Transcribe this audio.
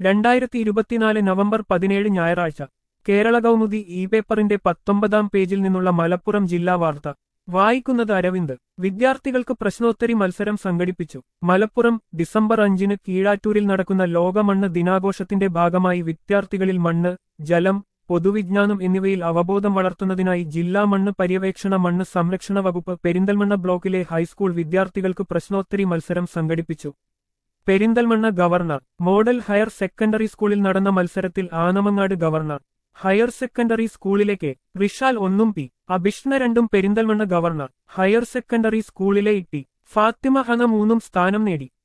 രണ്ടായിരത്തി ഇരുപത്തിനാല് നവംബർ പതിനേഴ് ഞായറാഴ്ച കേരള കൗമുദി ഇ പേപ്പറിന്റെ പത്തൊമ്പതാം പേജിൽ നിന്നുള്ള മലപ്പുറം ജില്ലാ വാർത്ത വായിക്കുന്നത് അരവിന്ദ് വിദ്യാർത്ഥികൾക്ക് പ്രശ്നോത്തരി മത്സരം സംഘടിപ്പിച്ചു മലപ്പുറം ഡിസംബർ അഞ്ചിന് കീഴാറ്റൂരിൽ നടക്കുന്ന ലോകമണ്ണ് ദിനാഘോഷത്തിന്റെ ഭാഗമായി വിദ്യാർത്ഥികളിൽ മണ്ണ് ജലം പൊതുവിജ്ഞാനം എന്നിവയിൽ അവബോധം വളർത്തുന്നതിനായി ജില്ലാ മണ്ണ് പര്യവേക്ഷണ മണ്ണ് സംരക്ഷണ വകുപ്പ് പെരിന്തൽമണ്ണ ബ്ലോക്കിലെ ഹൈസ്കൂൾ വിദ്യാർത്ഥികൾക്ക് പ്രശ്നോത്തരി മത്സരം സംഘടിപ്പിച്ചു Perinthalmanna governor model higher secondary സ്കൂളിൽ നടന്ന മത്സരത്തിൽ ആനമങ്ങാട് ഗവർണർ ഹയർ സെക്കൻഡറി സ്കൂളിലേക്ക് റിഷാൽ ഒന്നും പി അഭിഷ്ണ രണ്ടും പെരിന്തൽമണ്ണ ഗവർണർ ഹയർ സെക്കൻഡറി സ്കൂളിലെ ഇട്ടി ഫാത്തിമ ഹന മൂന്നും സ്ഥാനം നേടി